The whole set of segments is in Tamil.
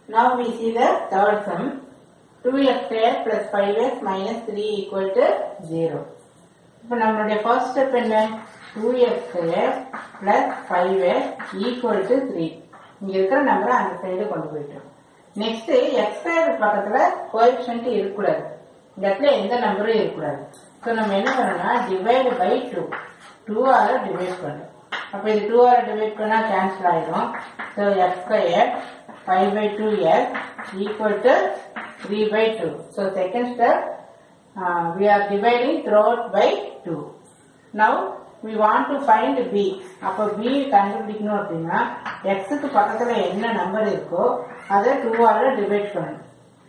Now we see the third sum. 2x square plus 5x minus 3 equal to 0. இப்போ நம்மளுடைய ஃபர்ஸ்ட் ஸ்டெப் என்ன 2x square plus 5x equal to 3. இங்க இருக்கிற நம்பரை அந்த சைடு கொண்டு போயிட்டோம் நெக்ஸ்ட் x square பக்கத்துல கோஎஃபிஷியன்ட் இருக்கக்கூடாது இந்த இடத்துல எந்த நம்பரும் இருக்கக்கூடாது ஸோ நம்ம என்ன பண்ணணும்னா டிவைடு பை டூ டூ ஆல டிவைட் பண்ணணும் அப்போ இது டூ ஆல டிவைட் பண்ணா கேன்சல் ஆயிடும் so x square five by two x equal to three by two so second step we are dividing throughout by 2 now we want to find b அப்போ b கண்டுபிடிக்கணும் அப்படின்னா x க்கு பக்கத்துல என்ன நம்பர் இருக்கோ அதை 2 ஆல டிவைட் பண்ணணும்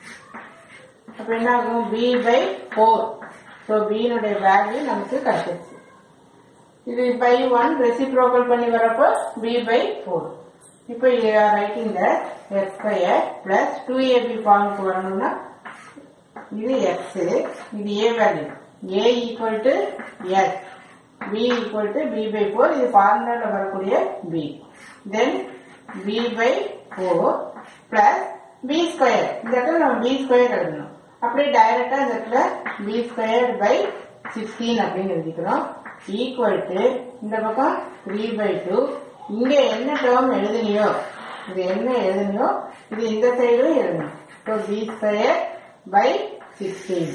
அப்ப என்ன ஆகும் b by 4 ஸோ b னுடைய வேல்யூ நமக்கு கிடைச்சிருச்சு இது பை ஒன் ரெசிப்ரோக்கல் பண்ணி வரப்போ b by 4 இப்போ writing the x square plus two a b ஃபார்முக்கு வரணும்னா இது x இது a value a equal to s b equal to b by four இது ஃபார்முலால வரக்கூடிய b then b by four plus b square இந்த இடத்துல நம்ம பி ஸ்கொயர் எழுதணும் அப்படியே டைரக்டா இந்த இடத்துல பி ஸ்கொயர் பை சிக்ஸ்டீன் அப்படின்னு எழுதிக்கிறோம் ஈக்குவல் டு இந்த பக்கம் த்ரீ பை டூ இங்க என்ன டேர்ம் எழுதுனியோ இது என்ன எழுதுனியோ இது இந்த சைடும் எழுதணும் so b square by sixteen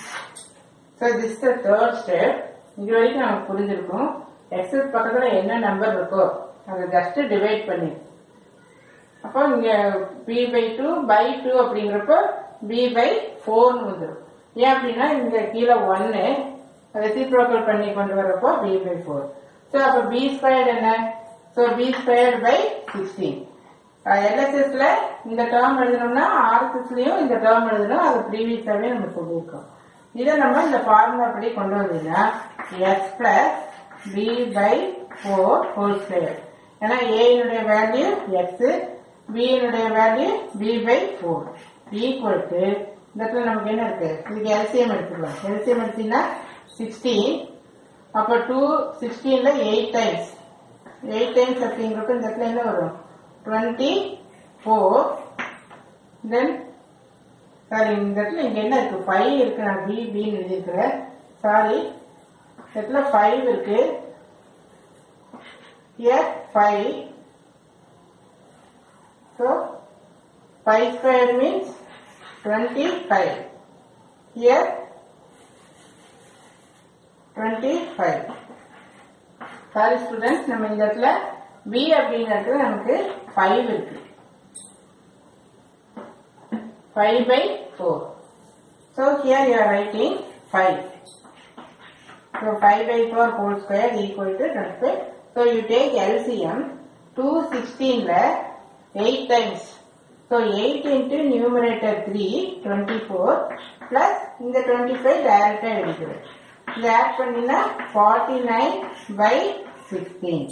so this the third step இது வரைக்கும் நமக்கு புரிஞ்சிருக்கும் எக்ஸஸ் பக்கத்துல என்ன நம்பர் இருக்கோ அதை ஜஸ்ட் டிவைட் பண்ணி அப்போ இங்க b by two by two அப்படிங்கிறப்போ பி பை ஃபோர்னு வந்துடும் ஏன் அப்படின்னா இங்க கீழே ஒன்னு ரெசிப்ரோக்கல் பண்ணி கொண்டு வரப்போ பி பை ஃபோர் ஸோ அப்போ பி ஸ்கொயர் என்ன so b square by sixteen எல்எஸ்எஸ்ல இந்த டேர்ம் எழுதணும்னா ஆர்எஸ்எஸ்லயும் இந்த டேர்ம் எழுதணும் அது ப்ரீவியஸாவே நம்ம சொல்லியிருக்கோம் இதை நம்ம இந்த ஃபார்முலா படி கொண்டு வந்தீங்கன்னா x plus b by four whole square ஏன்னா ஏனுடைய வேல்யூ எக்ஸ் பியினுடைய value b by four equal to இந்த இடத்துல நமக்கு என்ன இருக்கு இதுக்கு எல்சிஎம் எடுத்துக்கலாம் எல்சிஎம் எடுத்தீங்கன்னா சிக்ஸ்டீன் அப்போ டூ சிக்ஸ்டீன்ல எயிட் டைம்ஸ் எயிட் டைம்ஸ் அப்படிங்கிறப்ப இந்த இடத்துல என்ன வரும் டுவெண்ட்டி ஃபோர் தென் சாரி இந்த இடத்துல இங்க என்ன இருக்கு ஃபைவ் இருக்கு நான் பி பின்னு எழுதியிருக்கிறேன் சாரி இந்த இடத்துல ஃபைவ் இருக்கு here five so five square means twenty five here twenty five sorry students நம்ம இந்த இடத்துல பி அப்படிங்கிறது நமக்கு ஃபைவ் இருக்கு five by four so here you are writing five so five by four whole square equal to twenty five so you take LCM two சிக்ஸ்டீனில் eight times so eight into numerator three twenty four plus இந்த டுவெண்ட்டி ஃபைவ் டைரக்டாக எடுக்கிறேன் இதை ஆட் பண்ணினா forty nine by sixteen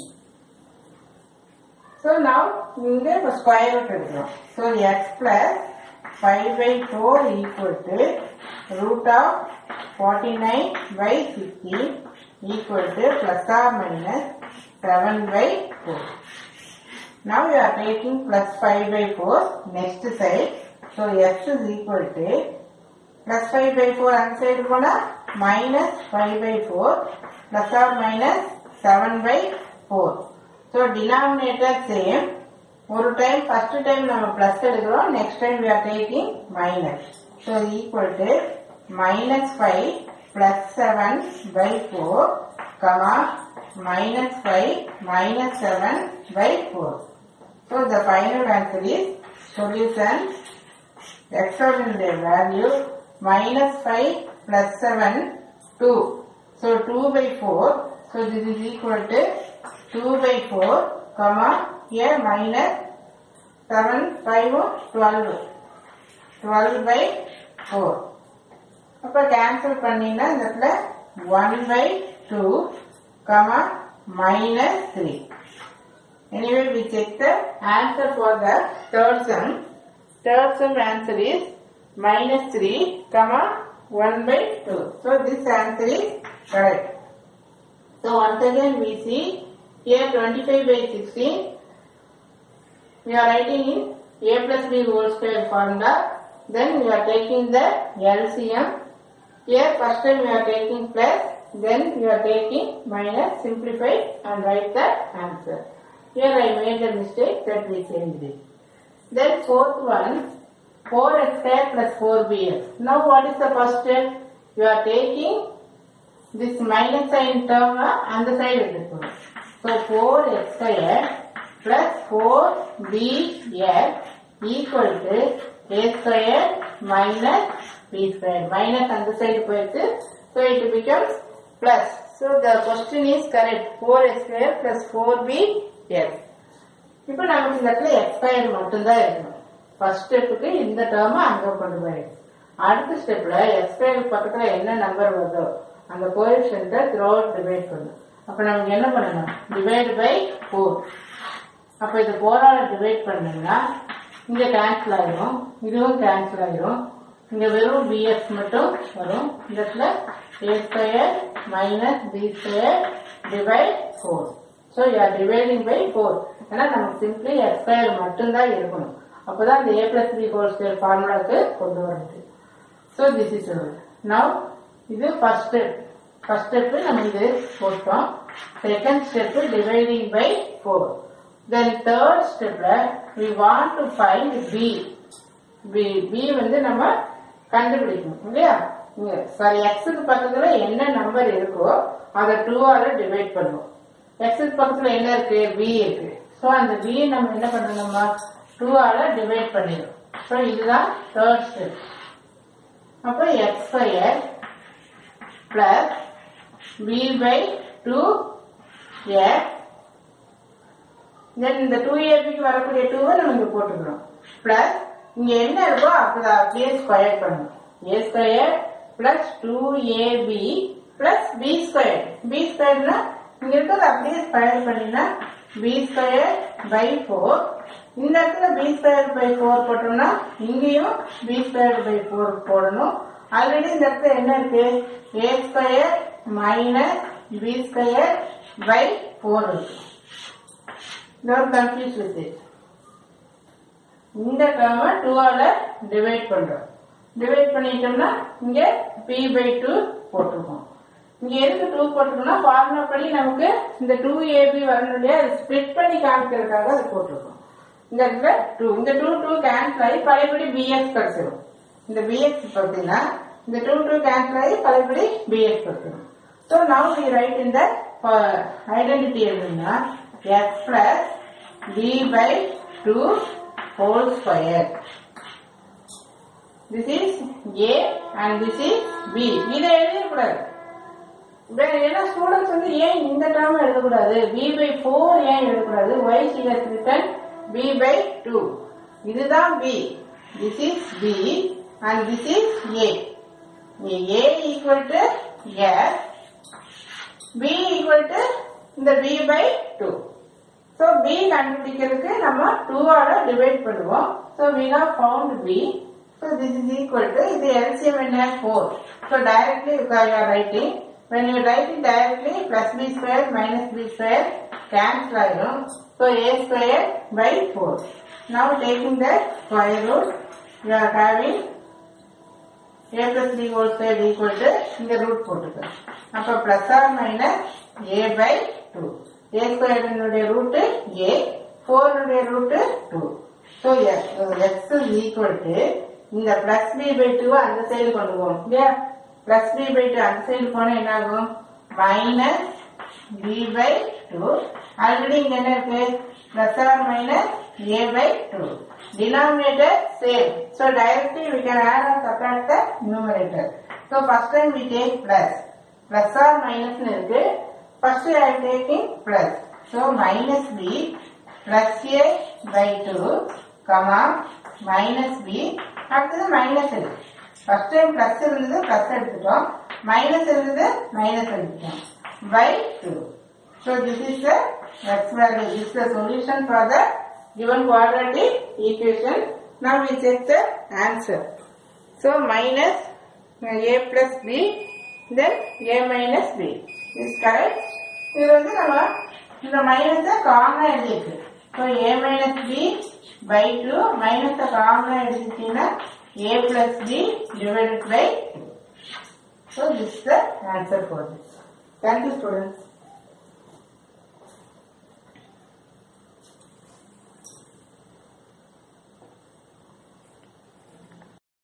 so now இங்க இப்போ ஸ்கொயர் ரூட் எடுக்கிறோம் so x plus five by four equal to root of forty nine by sixteen equal to plus or minus seven by four Now you are taking plus 5 by 4 next side. So x is equal to plus 5 by 4 and side போனா minus 5 by 4 plus or minus 7 by 4. So denominator same. ஒரு டைம் ஃபர்ஸ்ட் டைம் நம்ம பிளஸ் எடுக்கிறோம் next time we are taking minus. So equal to minus 5 plus 7 by 4 comma minus 5 minus 7 by 4. So the final answer is solution extraordinary value minus 5 plus 7 2. So 2 by 4. So this is equal to 2 by 4 comma here minus 7 5 12. 12 by 4. அப்ப கேன்சல் பண்ணீங்கன்னா இந்த இடத்துல 1 by 2 comma minus 3. Anyway, we check the answer for the third sum. Third sum answer is minus 3, comma 1 by 2. So this answer is correct. So once again we see here 25 by 16. We are writing in a plus b whole square formula. Then you are taking the LCM. Here first time you are taking plus, then you are taking minus, simplify and write the answer. Here I made a mistake that we changed it. Then fourth one, 4x square plus 4bx. Now what is the first step? You are taking this minus sign term அந்த side எடுத்துக்கணும். So 4x square plus 4bx equal to a square minus b square. Minus அந்த side போயிடுச்சு. So it becomes plus. So the question is correct. 4x square plus 4bx. இப்போ நமக்கு இந்த இடத்துல எக்ஸ்பயர்டு மட்டும்தான் இருக்கணும் ஃபர்ஸ்ட் ஸ்டெப்புக்கு இந்த டேர்மை அங்க கொண்டு போயிடும் அடுத்த ஸ்டெப்ல எக்ஸ்பயர்டு பக்கத்துல என்ன நம்பர் வருதோ அந்த கோஎஃபிஷியன்ட்டை த்ரோ டிவைட் பண்ணணும் அப்ப நமக்கு என்ன பண்ணணும் டிவைட் பை ஃபோர் அப்ப இது ஃபோரால டிவைட் பண்ணீங்கன்னா இங்க கேன்சல் ஆயிரும் இதுவும் கேன்சல் ஆயிரும் இங்க வெறும் பிஎஸ் மட்டும் வரும் இந்த இடத்துல a square minus b square divide four so you are dividing by four ஏன்னா நமக்கு சிம்பிளி எக்ஸ் ஸ்கொயர் மட்டும்தான் இருக்கணும் அப்பதான் இந்த a plus b whole square ஃபார்முலாவுக்கு கொண்டு வரது ஸோ திஸ் இஸ் நவ் இது ஃபர்ஸ்ட் ஸ்டெப் ஃபர்ஸ்ட் ஸ்டெப் நம்ம இது போட்டோம் second step dividing by four then third ஸ்டெப்ல we want to find b b b வந்து நம்ம கண்டுபிடிக்கணும் இல்லையா இங்க சாரி எக்ஸுக்கு பக்கத்துல என்ன நம்பர் இருக்கோ அதை டூவால டிவைட் பண்ணுவோம் எக்ஸுக்கு பக்கத்துல என்ன இருக்கு பி இருக்கு ஸோ அந்த பி நம்ம என்ன பண்ணணுமா டூவால டிவைட் பண்ணிடும் ஸோ இதுதான் தேர்ட் ஸ்டெப் அப்போ x square plus b by two x then இந்த டூ ஏபிக்கு வரக்கூடிய டூவை நம்ம இங்க போட்டுக்கிறோம் பிளஸ் இங்க என்ன இருக்கோ அப்படி அப்படியே ஸ்கொயர் பண்ணணும் a square plus two a b plus b square b ஸ்கொயர்னா இங்க இருக்கிறது அப்படியே ஸ்கொயர் பண்ணினா பி ஸ்கொயர் பை ஃபோர் இந்த இடத்துல பி ஸ்கொயர் பை ஃபோர் போட்டோம்னா இங்கேயும் பி ஸ்கொயர் பை ஃபோர் போடணும் ஆல்ரெடி இந்த இடத்துல என்ன இருக்கு a square minus b square by four இருக்கு don't confuse with it. இந்த டேர்மை டூவால டிவைட் பண்றோம் டிவைட் பண்ணிட்டோம்னா இங்க பி பை டூ போட்டிருக்கோம் இங்க எதுக்கு டூ போட்டிருக்கோம்னா ஃபார்முலா படி நமக்கு இந்த டூ ஏபி வரணும் இல்லையா அது ஸ்பிளிட் பண்ணி காமிக்கிறதுக்காக அது போட்டிருக்கோம் இந்த இடத்துல டூ இந்த டூ டூ கேன்சல் ஆகி பழையபடி பிஎக்ஸ் கிடைச்சிடும் இந்த பிஎக்ஸ் பார்த்தீங்கன்னா இந்த டூ டூ கேன்சல் ஆகி பழையபடி பிஎக்ஸ் கிடைச்சிடும் ஸோ நவ் வி ரைட் இந்த ஐடென்டிட்டி எழுதுனா x plus b by 2 whole square. This is A and this is B. இதை எழுதக்கூடாது வே- ஏன்னா ஸ்டூடெண்ட்ஸ் வந்து ஏன் இந்த டேர்ம் எழுதக்கூடாது b by 4 ஏன் எழுதக்கூடாது y she has written b by 2 இதுதான் b this is b and this is a இங்க a equal to s b equal to இந்த b by 2 so b கண்டுபிடிக்கிறதுக்கு நம்ம 2 ஆல டிவைட் பண்ணுவோம் so we have found b so this is equal to இது LCM என்ன 4 so directly you are writing when you write it directly plus b square minus b square cancel ஆயிடும் so a square by 4 now taking the square root you are having a plus b whole square equal to இந்த ரூட் போட்டுக்க அப்ப plus or minus a by two a ஸ்கொயர்னுடைய ரூட் ஏ ஃபோருடைய root two so x is equal to இந்த பிளஸ் பி பை டூ அந்த சைடு கொண்டு போகும் இல்லையா பிளஸ் பி பை டூ அந்த சைடு போனா என்ன ஆகும் minus b by two already இங்க என்ன இருக்கு plus or minus a by 2. Denominator same. So directly we can add or subtract the numerator. So first time we take plus. Plus or minus னு இருக்கு. First I am taking plus. So minus b plus a by 2 comma minus b அடுத்தது minus இருக்கு. First time plus இருந்தது plus எடுத்துட்டோம். Minus இருந்தது minus எடுத்துட்டோம். By 2. So this is the x value. This is the solution for the given quadratic equation. Now we check the answer. So minus uh, a plus b, then a minus b is correct. இது வந்து நம்ம இந்த மைனஸை காமனா எழுதியிருக்கு so a minus b by 2 minus the common எடுத்துட்டீங்கன்னா a plus b divided by so this is the answer for this. Thank you students.